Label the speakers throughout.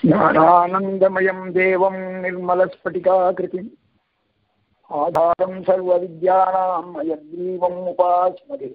Speaker 1: ज्ञानानन्दमयम् देवम् निर्मलस्फटिकाकृतिम् आधारम् सर्वविद्यानाम् अयग्रीवम् उपास्महे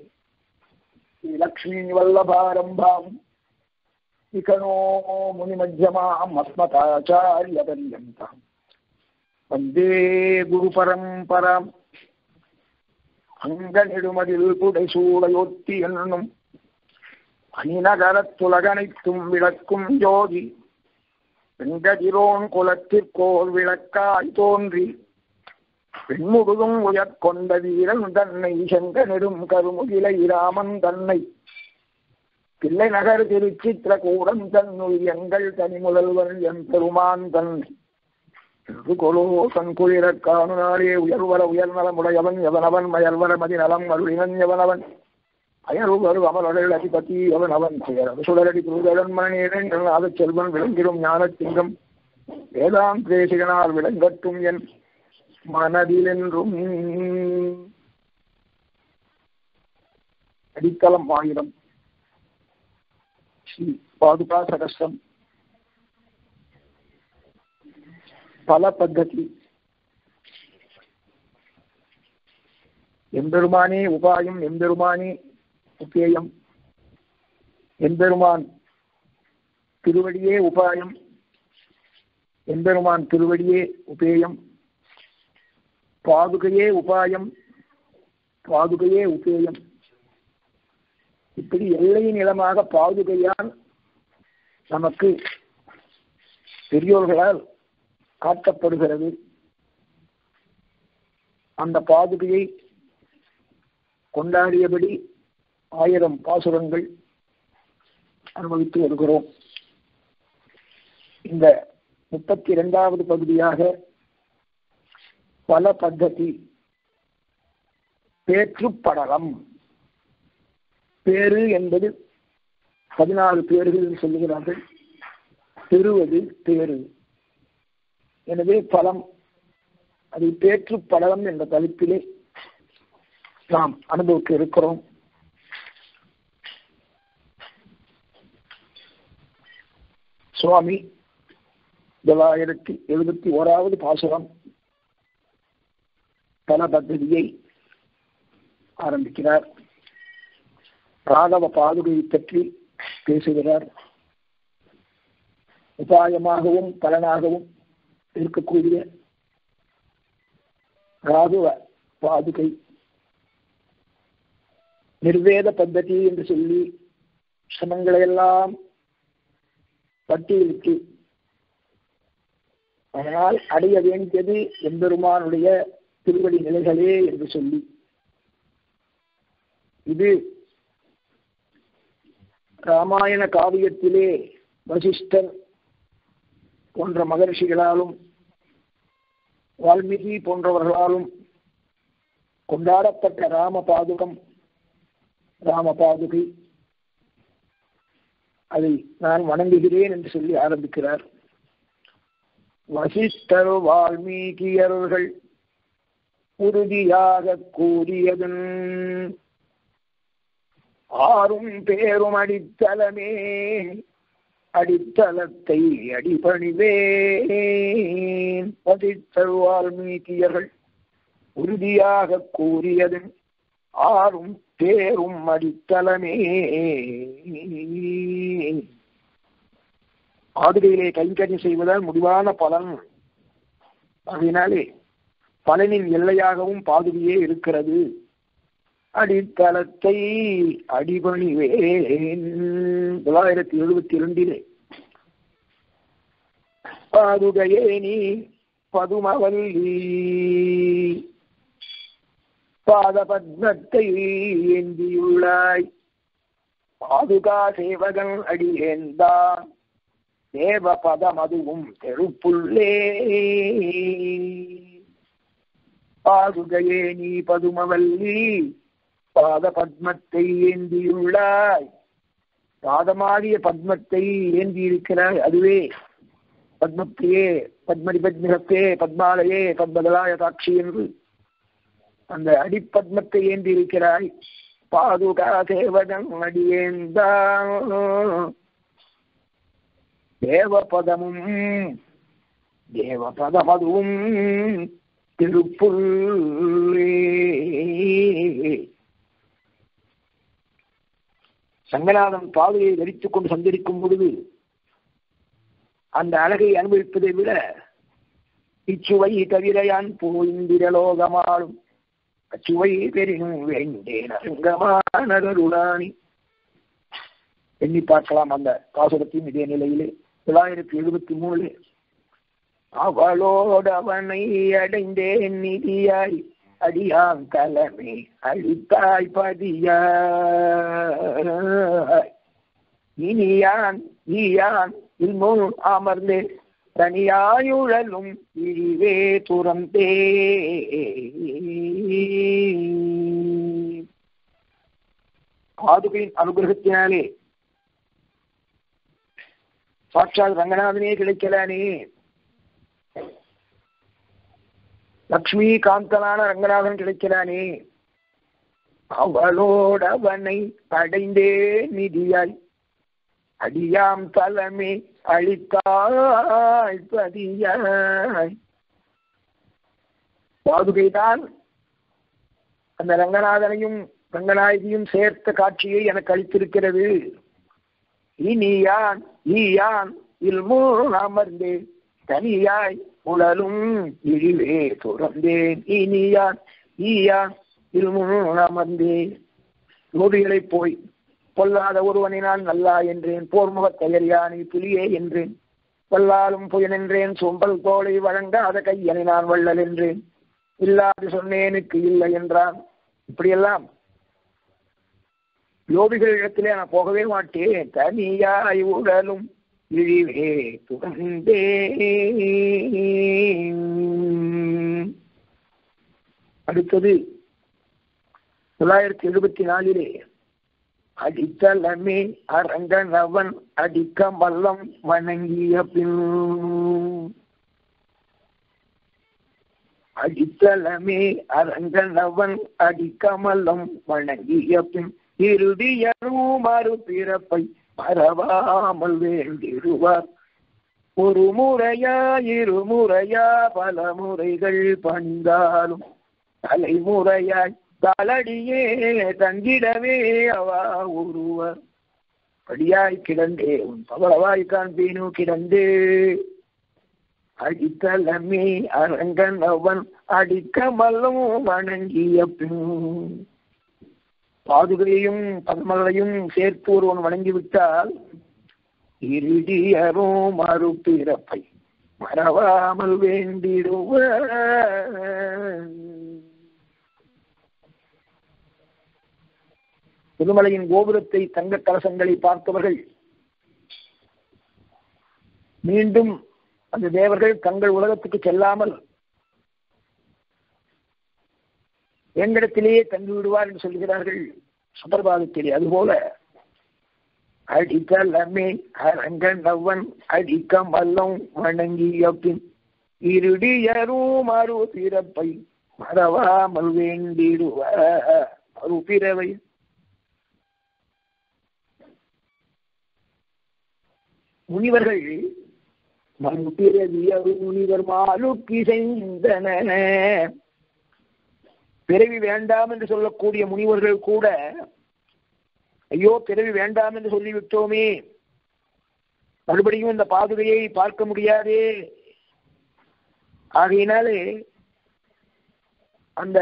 Speaker 1: श्रीलक्ष्मीवल्लभारम्भाम् विकणो मुनिमध्यमाम् अस्मताचार्यपर्यन्तम् वन्दे குருபரம்பராம் அங்கநெடுமதில் புடைசூடையொத்தி என்னும் அணிநகரத்துலகனைத்தும் விளக்கும் ஜோதி வெங்கதிரோன் குலத்திற்கோர் விளக்காய் தோன்றி பெண்முழுதும் உயர்கொண்ட வீரன் தன்னை செங்க நெடும் கருமுகிலை ராமன் தன்னை பிள்ளை நகர் திருச்சித்திரகூடம் தன்னுள் எங்கள் தனிமுதல்வன் என் பெருமான் தன்னை என்று கொலோ தன் குளிரக் காணுனாலே உயர்வர உயர்நலமுடையவன் எவனவன் மயர்வர மதிநலம் அருளினன் எவனவன் அயர்வரு அமலர்கள் அதிபதி அவன் அவன் பெயர் சுடரடி புருதன் மணியன் நாத செல்வன் விளங்கிடும் ஞானத்திங்கம் வேதாம் தேசிகனால் விளங்கட்டும் என் மனதிலென்றும் அடித்தளம் ஆயிரம் ஸ்ரீ பாதுகா சகஸ்ரம் பல பத்ததி எம்பெருமானே உபாயம் எம்பெருமானே உபேயம் எம்பெருமான் திருவடியே உபாயம் எம்பெருமான் திருவடியே உபேயம் பாதுகையே உபாயம் பாதுகையே உபேயம் இப்படி எல்லை நிலமாக பாதுகையால் நமக்கு பெரியோர்களால் காட்டப்படுகிறது அந்த பாதுகையை கொண்டாடியபடி ஆயிரம் பாசுரங்கள் அனுபவித்து வருகிறோம் இந்த முப்பத்தி இரண்டாவது பகுதியாக பல பத்ததி பேற்றுப்படலம் பேரு என்பது பதினாறு பேர்கள் சொல்லுகிறார்கள் பெறுவது பேரு எனவே பலம் அதை பேற்று படலம் என்ற தலைப்பிலே நாம் அனுபவிக்க இருக்கிறோம் சுவாமி தொள்ளாயிரத்தி எழுபத்தி ஓராவது பாசுரம் பல பദ്ധதியை ஆரம்பிக்கிறார் ராகவ பாதுகையை பற்றி பேசுகிறார் உபாயமாகவும் பலனாகவும் இருக்கக்கூடிய ராகுவ பாதுகை நிர்வேத பத்ததி என்று சொல்லி சிரமங்களை எல்லாம் பட்டியலிட்டு அதனால் அடைய வேண்டியது எம்பெருமானுடைய திருவடி நிலைகளே என்று சொல்லி இது ராமாயண காவியத்திலே வசிஷ்டர் போன்ற மகர்ஷிகளாலும் வால்மீகி போன்றவர்களாலும் கொண்டாடப்பட்ட ராம பாதுகம் ராம பாதுகை அதை நான் வணங்குகிறேன் என்று சொல்லி ஆரம்பிக்கிறார் வசிஷ்டர் வால்மீகியர்கள் உறுதியாக கூறியதன் ஆறும் பேரும் அடித்தலமே அடித்தளத்தை அடிபணிவேன் பதித்தல் வால்மீகியர்கள் உறுதியாக கூறியதன் ஆறும் பேரும் அடித்தளமே ஆதுகையிலே கைங்கறி செய்வதால் முடிவான பலன் அதனாலே பலனின் எல்லையாகவும் பாதுகையே இருக்கிறது அடித்தளத்தை அடிபணிவேன் தொள்ளாயிரத்தி எழுபத்தி இரண்டிலே பாதுகையே நீ பதுமவல்லி பாத பத்மத்தை ஏந்தியுள்ளாய் பாதுகா சேவகன் அடியேந்தான் தேவ பதம் அதுவும் தெருப்புள்ளே பாதுகையே நீ பதுமவல்லி பாத பத்மத்தை ஏந்தியுள்ளாய் பாதமாகிய பத்மத்தை ஏந்தி இருக்கிறாய் அதுவே பத்மப்பிரியே பத்மடி பத்மிகத்தே பத்மாலயே பத்மதலாய சாட்சி என்று அந்த அடிப்பத்மத்தை ஏந்தி இருக்கிறாய் பாதுகா சேவகம் அடியேந்தான் தேவபதமும் தேவபதமதுவும் திருப்புள்ளே சங்கநாதன் பாதையை தரித்துக் கொண்டு சந்தரிக்கும் பொழுது அந்த அழகை அனுபவிப்பதை விட இச்சுவை தவிரையான் போயிந்திரலோகமாளும் அச்சுவை பெரினும் வேண்டேன் அரங்கமானருளானி எண்ணி பார்க்கலாம் அந்த பாசுரத்தையும் இதே நிலையிலே தொள்ளாயிரத்தி எழுபத்தி மூணு அவளோடு அவனை அடைந்தேன் நிதியாய் அடியான் தலைமை அழித்தாய் பதியாய் இனியான் ஈயான் இல்முன் அமர்ந்து தனியாயுழலும் இழிவே துறந்தே பாதுகையின் அனுகிரகத்தினாலே சாட்சாத் ரங்கநாதனே கிடைக்கலானே லக்ஷ்மி காந்தனான ரங்கநாதன் கிடைக்கிறானே அவளோடு அவனை அடைந்தே நிதியாய் அடியாம் தலைமை அழித்தாய் பதியாய் பாதுகைதான் அந்த ரங்கநாதனையும் ரங்கநாயகியும் சேர்த்த காட்சியை எனக்கு அளித்திருக்கிறது இனியான் ஈயான் இல்மூ அமர்ந்தேன் தனியாய் உழலும் இழிவே துறந்தேன் இனியான் ஈயான் இல்மூ அமர்ந்தேன் நோடிகளை போய் பொல்லாத ஒருவனை நான் நல்லா என்றேன் போர்முகத் தயரியானை புலியே என்றேன் வல்லாலும் புயனென்றேன் சொம்பல் தோலை வழங்காத கையனை நான் வள்ளல் என்றேன் இல்லாது சொன்னேனுக்கு இல்லை என்றான் இப்படியெல்லாம் யோபிகள் இடத்திலே நான் போகவே மாட்டேன் தனியாய் உடலும் இழிவே துறந்தே அடுத்தது தொள்ளாயிரத்தி எழுபத்தி நாலிலே அடித்தலமே அரங்கனவன் அடிக்க மல்லம் வணங்கிய பின் அடித்தலமே அரங்கனவன் அடிக்க மல்லம் வணங்கிய பின் இறுதியரும் மறு பிறப்பை மறவாமல் வேண்டிடுவார் ஒரு முறையா இருமுறையா பல முறைகள் பணிந்தாலும் தலைமுறையாய் தலடியே தங்கிடவே அவா ஒருவர் படியாய் கிடந்தே உன் பவளவாய் காண்பீனு கிடந்தே அடித்தலமே அரங்கன் அவன் அடிக்க மல்லும் வணங்கிய பின் பாதுகையையும் பத்மகளையும் சேர்த்து ஒருவன் வணங்கிவிட்டால் இறுதியரும் மறுபிறப்பை மறவாமல் வேண்டிடுவ புதுமலையின் கோபுரத்தை தங்க கலசங்களை பார்த்தவர்கள் மீண்டும் அந்த தேவர்கள் தங்கள் உலகத்துக்கு செல்லாமல் எங்களிடத்திலேயே தங்கி விடுவார் என்று சொல்கிறார்கள் சுப்பிரபாதத்திலே அதுபோல அடித்தலமே அரங்கன் அவன் அடிக்க மல்லம் வணங்கிய பின் இருடியரும் மறு பிறப்பை மறவாமல் வேண்டிடுவ மறு பிறவை முனிவர்கள் மறுபிறவியரு முனிவர் மாலுக்கு செய்தன பிறவி வேண்டாம் என்று சொல்லக்கூடிய முனிவர்கள் கூட ஐயோ பிறவி வேண்டாம் என்று சொல்லிவிட்டோமே மறுபடியும் இந்த பாதுகையை பார்க்க முடியாதே ஆகையினாலே அந்த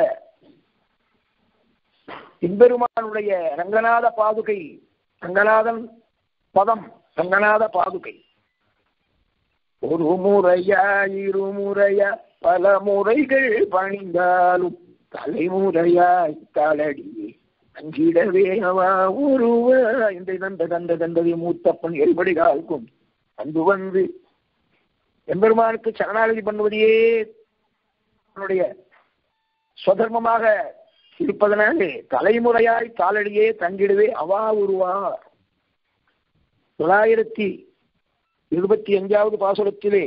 Speaker 1: இம்பெருமானுடைய ரங்கநாத பாதுகை ரங்கநாதன் பதம் ரங்கநாத பாதுகை ஒரு முறையா இருமுறையா பல முறைகள் பணிந்தாலும் தலைமுறையாய் தாளடியே அஞ்சிடவே அவா உருவ இந்த தந்த தந்த தந்ததை மூத்தப்பன் எல்படி கால்க்கும் அன்பு வந்து எம்பெருமானுக்கு சரணாகதி பண்ணுவதையே அவனுடைய சுதர்மமாக இருப்பதனாலே தலைமுறையாய் தாளடியே தங்கிடவே அவா உருவார் தொள்ளாயிரத்தி இருபத்தி அஞ்சாவது பாசுரத்திலே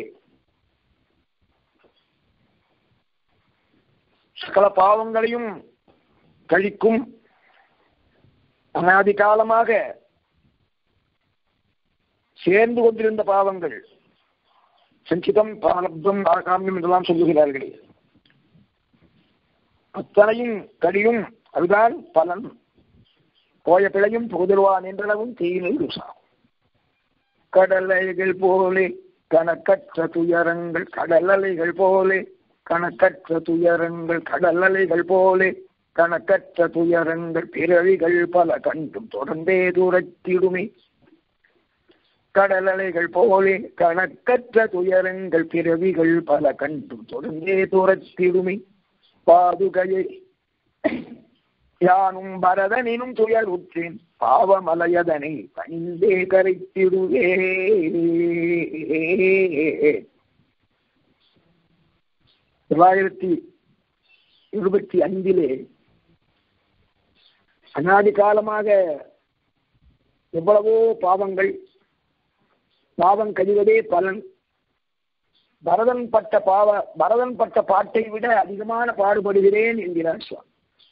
Speaker 1: சகல பாவங்களையும் கழிக்கும் அனாதி காலமாக சேர்ந்து கொண்டிருந்த பாவங்கள் சஞ்சிதம் பாலப்தம் ஆகாமியம் என்றெல்லாம் சொல்லுகிறார்களே அத்தனையும் கடியும் அதுதான் பலன் போய பிழையும் புகுதல்வான் என்றளவும் தீயினை ருசாகும் கடலைகள் போலே கணக்கற்ற துயரங்கள் கடல் அலைகள் போலே கணக்கற்ற துயரங்கள் கடல் அலைகள் போலே கணக்கற்ற துயரங்கள் பிறவிகள் பல கண்டும் தொடர்ந்தே துரத்திடுமே கடல் அலைகள் போலே கணக்கற்ற துயரங்கள் பிறவிகள் பல கண்டும் தொடர்ந்தே துரத்திடுமே பாதுகையை யானும் பரதனினும் துயர் உற்றேன் பாவமலையதனை பணிந்தே கரைத்திடுவே தொள்ளாயிரத்தி இருபத்தி ஐந்திலே அநாதி காலமாக எவ்வளவோ பாவங்கள் பாவம் கழிவதே பலன் பரதன் பட்ட பாவ பரதன் பட்ட பாட்டை விட அதிகமான பாடுபடுகிறேன் என்கிறார் சுவாமி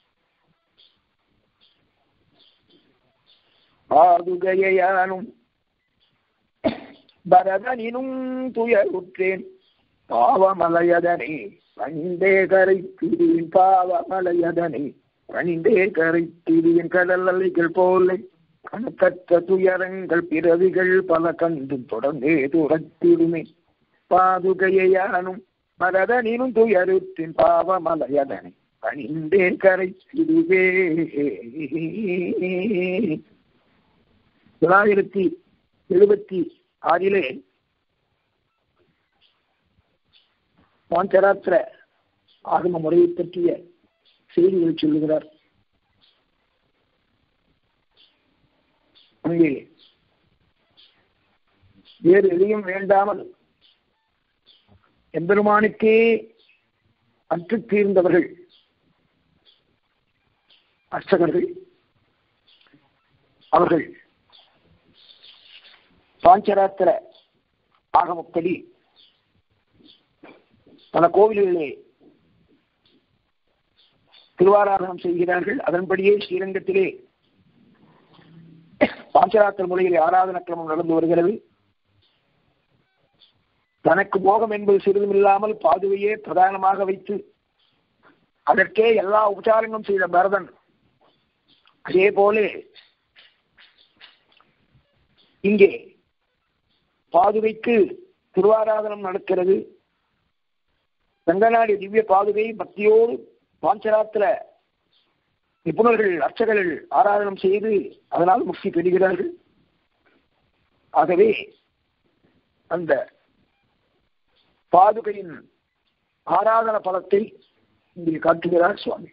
Speaker 1: பாதுகையானும் பரதனினும் துயருற்றேன் பாவமலையதனை பணிந்தே கரைத்திரியின் பாவமலையதனை பணிந்தே கரைத்திரியின் கடல் அலைகள் போலே கணக்கற்ற துயரங்கள் பிறவிகள் பல கண்டும் தொடர்ந்தே துரத்திடுமே பாதுகையானும் பரதனினும் துயருத்தின் பாவமலையதனை பணிந்தே கரைத்திடுவே தொள்ளாயிரத்தி எழுபத்தி ஆறிலே பாஞ்சராத்திர ஆகம முறையை பற்றிய செய்திகளை சொல்லுகிறார் அங்கே வேறு எதையும் வேண்டாமல் எம்பெருமானுக்கே அற்று தீர்ந்தவர்கள் அர்ச்சகர்கள் அவர்கள் பாஞ்சராத்திர ஆகமப்படி பல கோவில்களிலே திருவாராதனம் செய்கிறார்கள் அதன்படியே ஸ்ரீரங்கத்திலே பாஞ்சராத்திர முறையில் ஆராதன கிரமம் நடந்து வருகிறது தனக்கு மோகம் என்பது சிறிதும் இல்லாமல் பாதுவையே பிரதானமாக வைத்து அதற்கே எல்லா உபச்சாரங்களும் செய்த பரதன் அதே போலே இங்கே பாதுகைக்கு திருவாராதனம் நடக்கிறது ரங்கநாடி திவ்ய பாதுகை பக்தியோடு பாஞ்சராத்திர நிபுணர்கள் அர்ச்சகர்கள் ஆராதனம் செய்து அதனால் முக்தி பெறுகிறார்கள் ஆகவே அந்த பாதுகையின் ஆராதன பலத்தை இங்கே காட்டுகிறார் சுவாமி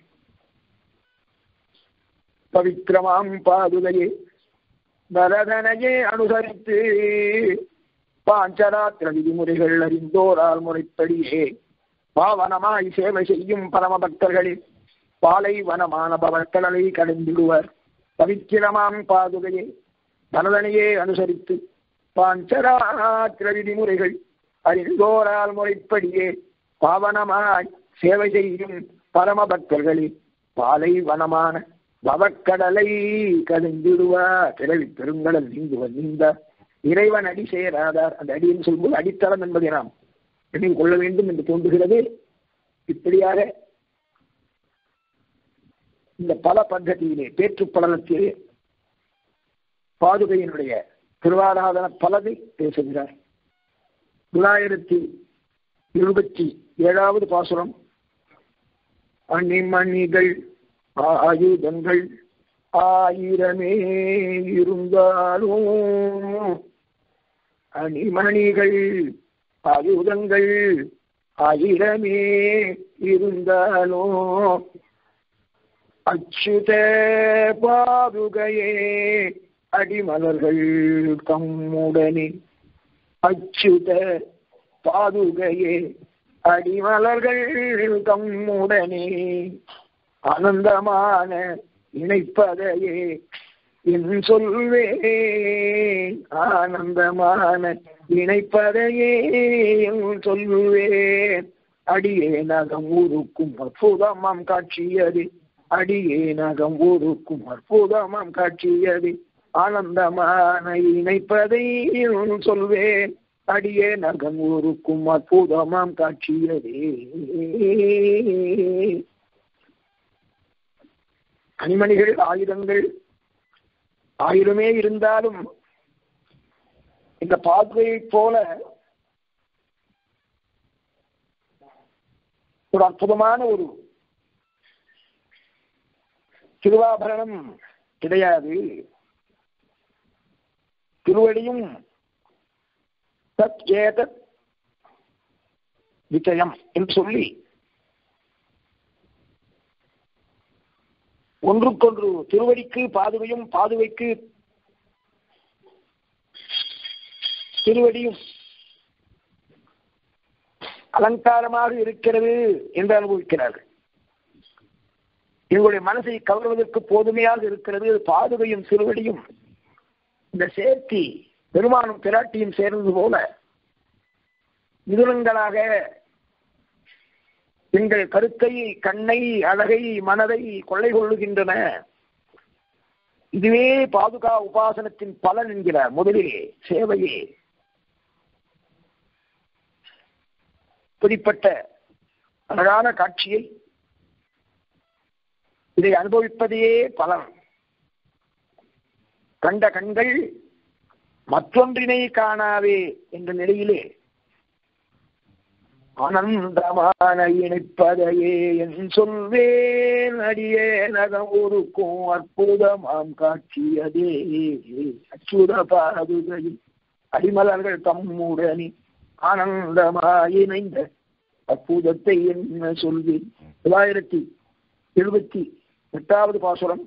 Speaker 1: பவித்திரமாம் பாதுகையே பரதனையே அனுசரித்து பாஞ்சராத்திர விதிமுறைகள் அறிந்தோரால் முறைப்படியே பாவனமாய் சேவை செய்யும் பரம பக்தர்களே பாலை வனமான பவர்கடலை கடந்திடுவர் பவித்திரமாம் பாதுகையே பரதனையே அனுசரித்து பாஞ்சராத்திர விதிமுறைகள் அறிந்தோரால் முறைப்படியே பாவனமாய் சேவை செய்யும் பரம பக்தர்களே பாலை வனமான பவக்கடலை கலந்திடுவா பிறவி பெருங்கடல் நீங்குவ நீந்த இறைவன் அடி சேராதார் அந்த அடின்னு சொல்லும்போது அடித்தளம் என்பதை நாம் எண்ணில் கொள்ள வேண்டும் என்று தோன்றுகிறது இப்படியாக இந்த பல பద్ధதியிலே பேற்றுப்படலத்திலே பாதுகையினுடைய திருவாராதன பலதை பேசுகிறார் தொள்ளாயிரத்தி எழுபத்தி ஏழாவது பாசுரம் அணிமணிகள் ஆயுதங்கள் ஆயிரமே இருந்தாலும் அணிமணிகள் ஆயுதங்கள் ஆயிரமே இருந்தாலும் அச்சுத பாதுகையே அடிமலர்கள் தம்முடனே அச்சுத பாதுகையே அடிமலர்கள் தம்முடனே ஆனந்தமான இணைப்பதையே என் சொல்வேன் ஆனந்தமான இணைப்பதையே என் சொல்வேன் அடியே நகம் ஊருக்கும் அற்புதமாம் காட்சியது அடியே நகம் ஊருக்கும் அற்புதமாம் காட்சியது ஆனந்தமான இணைப்பதை சொல்வேன் அடியே நகம் ஊருக்கும் அற்புதமாம் காட்சியதே கனிமணிகள் ஆயுதங்கள் ஆயிரமே இருந்தாலும் இந்த பாதுகையைப் போல ஒரு அற்புதமான ஒரு திருவாபரணம் கிடையாது திருவடியும் தத் ஏதத் விஜயம் என்று சொல்லி ஒன்றுக்கொன்று திருவடிக்கு பாதுகையும் பாதுகைக்கு திருவடியும் அலங்காரமாக இருக்கிறது என்று அனுபவிக்கிறார்கள் எங்களுடைய மனசை கவர்வதற்கு போதுமையாக இருக்கிறது பாதுகையும் திருவடியும் இந்த சேர்த்தி பெருமானும் பிராட்டியும் சேர்ந்தது போல மிதுனங்களாக எங்கள் கருத்தை கண்ணை அழகை மனதை கொள்ளை கொள்ளுகின்றன இதுவே பாதுகா உபாசனத்தின் பலன் என்கிறார் முதலிலே சேவையே இப்படிப்பட்ட அழகான காட்சியை இதை அனுபவிப்பதையே பலன் கண்ட கண்கள் மற்றொன்றினை காணாவே என்ற நிலையிலே ஆனந்தமான இணைப்பதையே என் சொல்வேன் அடியே நகம் ஒருக்கும் அற்புதமாம் காட்சியதே அச்சுத பாதுகையில் அடிமலர்கள் தம்முடனே ஆனந்தமாய் இணைந்த அற்புதத்தை என்ன சொல்வேன் தொள்ளாயிரத்தி எழுபத்தி எட்டாவது பாசுரம்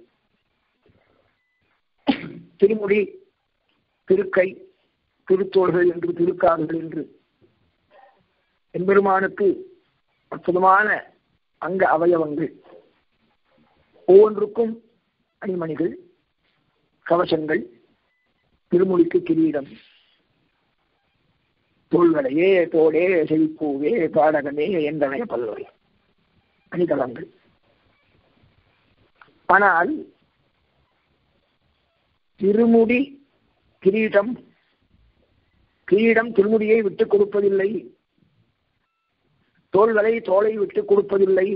Speaker 1: திருமுடி திருக்கை திருத்தோள்கள் என்று திருக்காதுகள் என்று எம்பெருமானுக்கு அற்புதமான அங்க அவயவங்கள் ஒவ்வொன்றுக்கும் அணிமணிகள் கவசங்கள் திருமொழிக்கு கிரீடம் தோள்களையே தோடே செழிப்பூவே பாடகமே என்றனைய பல்வகை அணிகலங்கள் ஆனால் திருமுடி கிரீடம் கிரீடம் திருமுடியை விட்டுக் கொடுப்பதில்லை தோள்களை தோலை விட்டுக் கொடுப்பதில்லை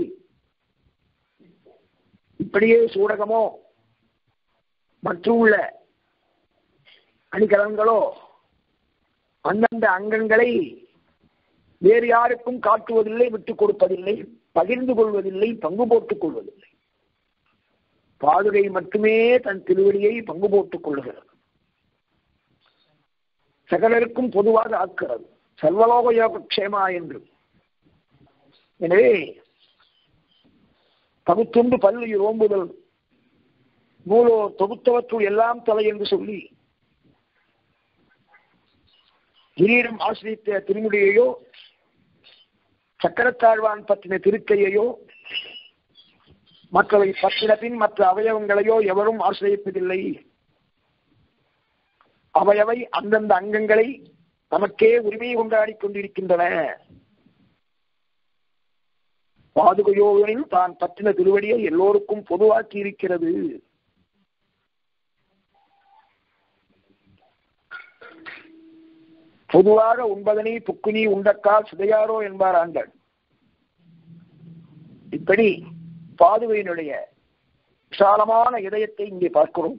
Speaker 1: இப்படியே சூடகமோ மற்றுள்ள அணிகலன்களோ அந்தந்த அங்கங்களை வேறு யாருக்கும் காட்டுவதில்லை விட்டுக் கொடுப்பதில்லை பகிர்ந்து கொள்வதில்லை பங்கு போட்டுக் கொள்வதில்லை பாதுகை மட்டுமே தன் திருவடியை பங்கு போட்டுக் கொள்ளுகிறது சகலருக்கும் பொதுவாக ஆக்கிறது சர்வலோக யோக க்ஷேமா என்று எனவே பகுத்துண்டு பல்லு ஓம்புதல் நூலோ தொகுத்தவற்றுள் எல்லாம் தலை என்று சொல்லி கிரீடம் ஆசிரித்த திருமுடியையோ சக்கரத்தாழ்வான் பற்றின திருக்கையையோ மற்றவை பற்றின பின் மற்ற அவயவங்களையோ எவரும் ஆசிரியப்பதில்லை அவையவை அந்தந்த அங்கங்களை நமக்கே உரிமையை கொண்டாடி கொண்டிருக்கின்றன பாதுகையோவனில் தான் பற்றின திருவடியை எல்லோருக்கும் பொதுவாக்கி இருக்கிறது பொதுவாக உண்பதனை புக்குனி உண்டக்கால் சிதையாரோ என்பார் ஆண்கள் இப்படி பாதுகையினுடைய விசாலமான இதயத்தை இங்கே பார்க்கிறோம்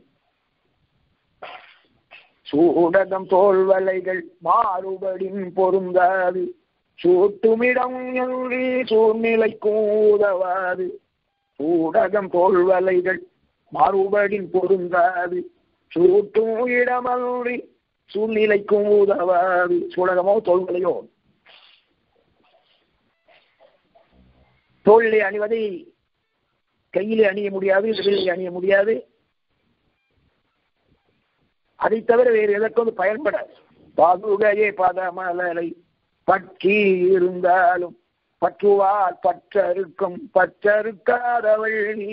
Speaker 1: சூடகம் தோல்வலைகள் மாறுபடின் பொருந்தாது சூட்டுமிடம் என்று சூழ்நிலைக்கும் உதவாது சூடகம் தோல்வலைகள் மாறுபடின் பொருந்தாது சூட்டும் இடமன்றி சூழ்நிலைக்கும் உதவாது சூடகமோ தோல்வலையோ தோளிலே அணிவதை கையிலே அணிய முடியாது விரலிலே அணிய முடியாது அதை தவிர வேறு எதற்கும் பயன்படாது பாதுகையே பதமலரை பற்றி இருந்தாலும் பற்றுவார் பற்றறுக்கும் பற்றறுக்காதவள் நீ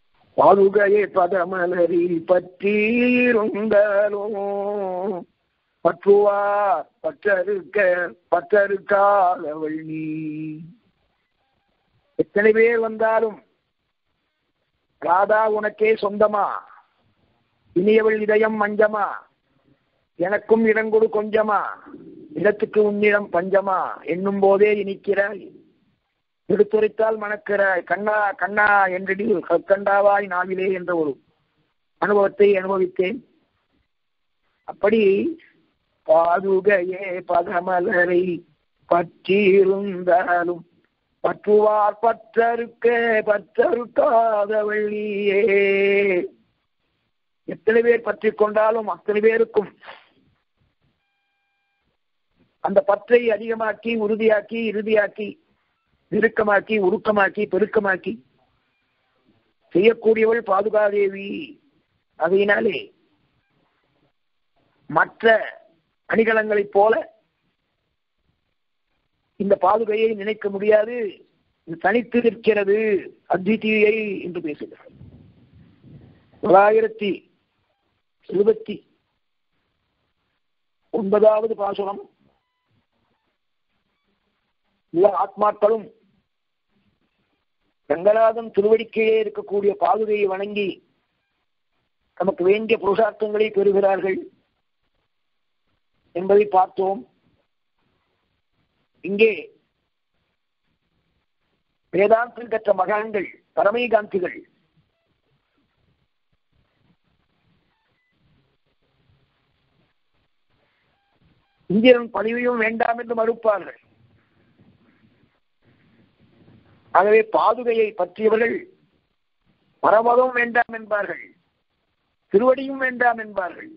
Speaker 1: பாதுகையே பதமலரி பற்றி இருந்தாலும் பற்றுவார் பற்றறுக்க பற்றறுக்காதவள் நீ எத்தனை பேர் வந்தாலும் ராதா உனக்கே சொந்தமா இனியவள் இதயம் மஞ்சமா எனக்கும் இடங்கொடு கொஞ்சமா இடத்துக்கு உன்னிடம் பஞ்சமா என்னும் போதே இனிக்கிறாய் எடுத்துரைத்தால் மணக்கிறாய் கண்ணா கண்ணா என்றடி கண்டாவாய் நாவிலே என்ற ஒரு அனுபவத்தை அனுபவித்தேன் அப்படி பாதுகையே பதமலரை பற்றியிருந்தாலும் பற்றுவார் பற்றறுக்க பற்றறுக்காத வள்ளியே எத்தனை பேர் பற்றி கொண்டாலும் அத்தனை பேருக்கும் அந்த பற்றை அதிகமாக்கி உறுதியாக்கி இறுதியாக்கி நெருக்கமாக்கி உருக்கமாக்கி பெருக்கமாக்கி செய்யக்கூடியவள் பாதுகாதேவி அதையினாலே மற்ற அணிகலங்களைப் போல இந்த பாதுகையை நினைக்க முடியாது இது தனித்து நிற்கிறது அத்விதீயை என்று பேசுகிறார் தொள்ளாயிரத்தி எழுபத்தி ஒன்பதாவது பாசுரம் எல்லா ஆத்மாக்களும் ரங்கநாதன் திருவடிக்கையே இருக்கக்கூடிய பாதுகையை வணங்கி நமக்கு வேண்டிய புருஷார்த்தங்களை பெறுகிறார்கள் என்பதை பார்த்தோம் இங்கே வேதாந்தம் கற்ற மகான்கள் பரமைகாந்திகள் இந்திரன் பதவியும் வேண்டாம் என்று மறுப்பார்கள் ஆகவே பாதுகையை பற்றியவர்கள் பரமதம் வேண்டாம் என்பார்கள் திருவடியும் வேண்டாம் என்பார்கள்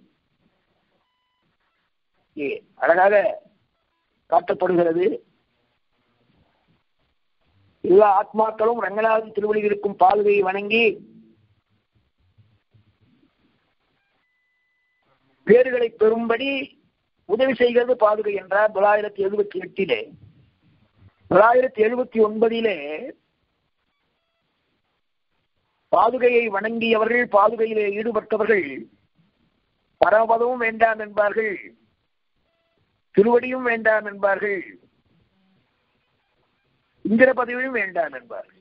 Speaker 1: ஏ அழகாக காட்டப்படுகிறது எல்லா ஆத்மாக்களும் ரங்கநாதன் திருவடியில் இருக்கும் பாதுகையை வணங்கி பேறுகளை பெறும்படி உதவி செய்கிறது பாதுகை என்றார் தொள்ளாயிரத்தி எழுபத்தி எட்டிலே தொள்ளாயிரத்தி எழுபத்தி ஒன்பதிலே பாதுகையை வணங்கியவர்கள் பாதுகையிலே ஈடுபட்டவர்கள் பரமபதமும் வேண்டாம் என்பார்கள் திருவடியும் வேண்டாம் என்பார்கள் இந்திர பதவியும் வேண்டாம் என்பார்கள்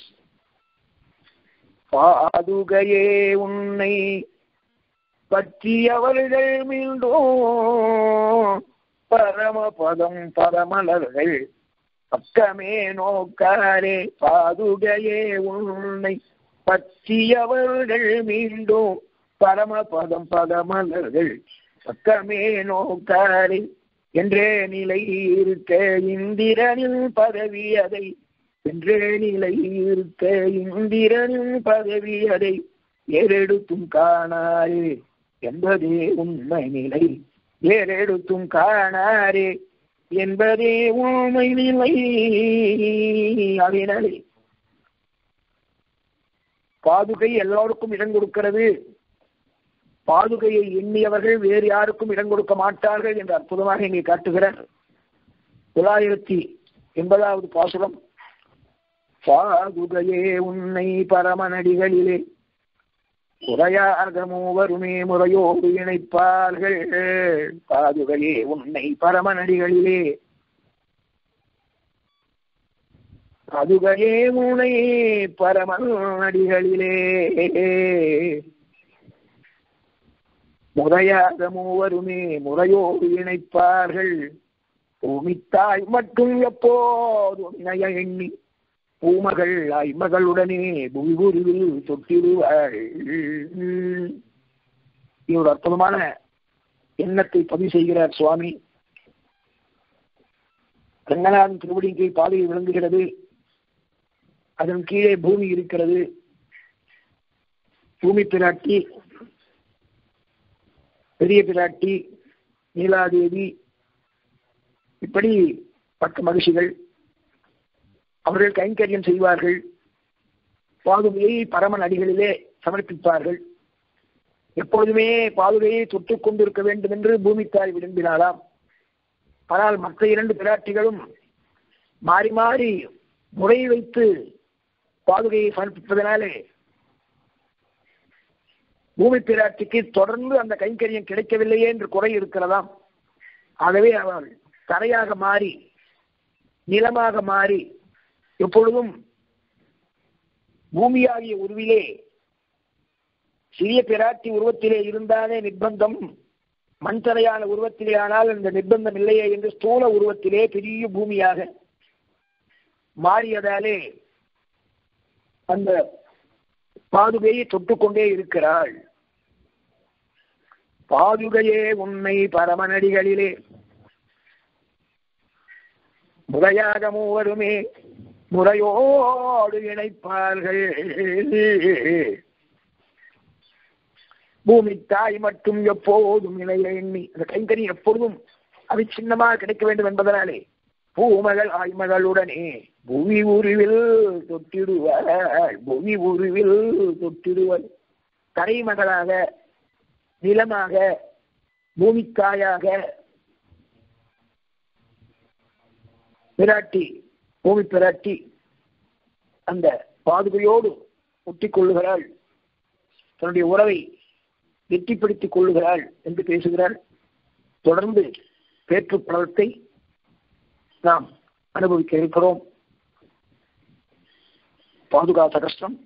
Speaker 1: பாதுகையே உன்னை பற்றியவர்கள் மீண்டும் பரமபதம் பரமலர்கள் பக்கமே நோக்காரே பாதுகையே உன்னை பற்றியவர்கள் மீண்டும் பரமபதம் பதமலர்கள் பக்கமே நோக்காரே என்றே நிலை இருக்க இந்திரனின் பதவி அதை என்றே நிலை இருக்க இந்திரனின் பதவி அதை ஏறெடுத்தும் காணாரே என்பதே உண்மை நிலை ஏறெடுத்தும் காணாரே என்பதே உண்மை நிலை அதனாலே பாதுகை எல்லோருக்கும் இடம் கொடுக்கிறது பாதுகையை எண்ணியவர்கள் வேறு யாருக்கும் இடம் கொடுக்க மாட்டார்கள் என்று அற்புதமாக இங்கே காட்டுகிறார் தொள்ளாயிரத்தி எண்பதாவது பாசுரம் பாதுகையே உன்னை பரமநடிகளிலே உரையாக மூவருமே முறையோடு இணைப்பார்கள் பாதுகையே உன்னை பரமநடிகளிலே பாதுகையே முனை பரமநடிகளிலே முறையாக மூவருமே முறையோடு இணைப்பார்கள் பூமித்தாய் மட்டும் எப்போதும் இணைய எண்ணி பூமகள் ஐமகளுடனே புவிபுரிவில் தொட்டிடுவாள் ஒரு அற்புதமான எண்ணத்தை பதிவு செய்கிறார் சுவாமி ரங்கநாதன் திருவடியின் கீழ் பாதையில் விளங்குகிறது அதன் கீழே பூமி இருக்கிறது பூமி பிராட்டி பெரிய பிராட்டி நீலாதேவி இப்படி பட்ட மகிழ்ச்சிகள் அவர்கள் கைங்கரியம் செய்வார்கள் பாதுகையை பரமன் அடிகளிலே சமர்ப்பிப்பார்கள் எப்பொழுதுமே பாதுகையை தொட்டுக் கொண்டிருக்க வேண்டும் என்று பூமித்தாய் விரும்பினாலாம் ஆனால் மற்ற இரண்டு பிராட்டிகளும் மாறி மாறி முறை வைத்து பாதுகையை சமர்ப்பிப்பதனாலே பூமி பிராட்டிக்கு தொடர்ந்து அந்த கைங்கரியம் கிடைக்கவில்லையே என்று குறை இருக்கிறதாம் ஆகவே அவள் தரையாக மாறி நிலமாக மாறி எப்பொழுதும் பூமியாகிய உருவிலே சிறிய பிராட்டி உருவத்திலே இருந்தாலே நிர்பந்தம் மண்தரையான உருவத்திலே ஆனால் அந்த நிர்பந்தம் இல்லையே என்று ஸ்தூல உருவத்திலே பெரிய பூமியாக மாறியதாலே அந்த பாதுகையை தொட்டுக்கொண்டே இருக்கிறாள் பாதுகையே உண்மை பரமநடிகளிலே முறையாக மூவருமே முறையோடு இணைப்பார்கள் பூமி தாய் மட்டும் எப்போதும் இணைய எண்ணி அந்த கைங்கறி எப்பொழுதும் அவிச்சின்னமாக கிடைக்க வேண்டும் என்பதனாலே பூமகள் ஆய்மகளுடனே புவி உருவில் தொட்டிடுவாள் புவி உருவில் தொட்டிடுவள் கரைமகளாக நிலமாக பூமித்தாயாக பிராட்டி பூமி பிராட்டி அந்த பாதுகையோடு ஒட்டிக் கொள்ளுகிறாள் தன்னுடைய உறவை வெற்றிப்படுத்திக் கொள்ளுகிறாள் என்று பேசுகிறாள் தொடர்ந்து பேற்று பலத்தை நாம் அனுபவிக்க இருக்கிறோம் பாதுகாத்த கஷ்டம்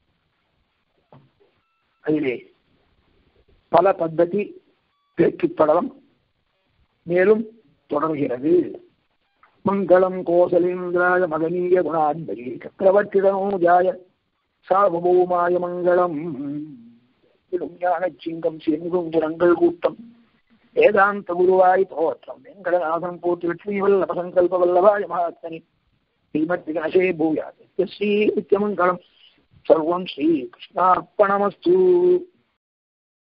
Speaker 1: அதிலே பல பద్ధதி பேச்சு படலம் மேலும் தொடர்கிறது மங்களம் கோசலேந்திராய மகனீய குணான்பரி சக்கரவர்த்திதனோஜாய சார்வபௌமாய மங்களம் ஞான சிங்கம் செங்கும் குணங்கள் கூட்டம் வேதாந்த குருவாய் தோற்றம் வெங்கடநாதம் போட்டு வெற்றி வல்லப சங்கல்ப வல்லபாய மகாத்மனி ஸ்ரீமத் கணசே பூயாது ஸ்ரீ நித்யமங்கலம் சர்வம் ஸ்ரீ கிருஷ்ணார்ப்பணமஸ்து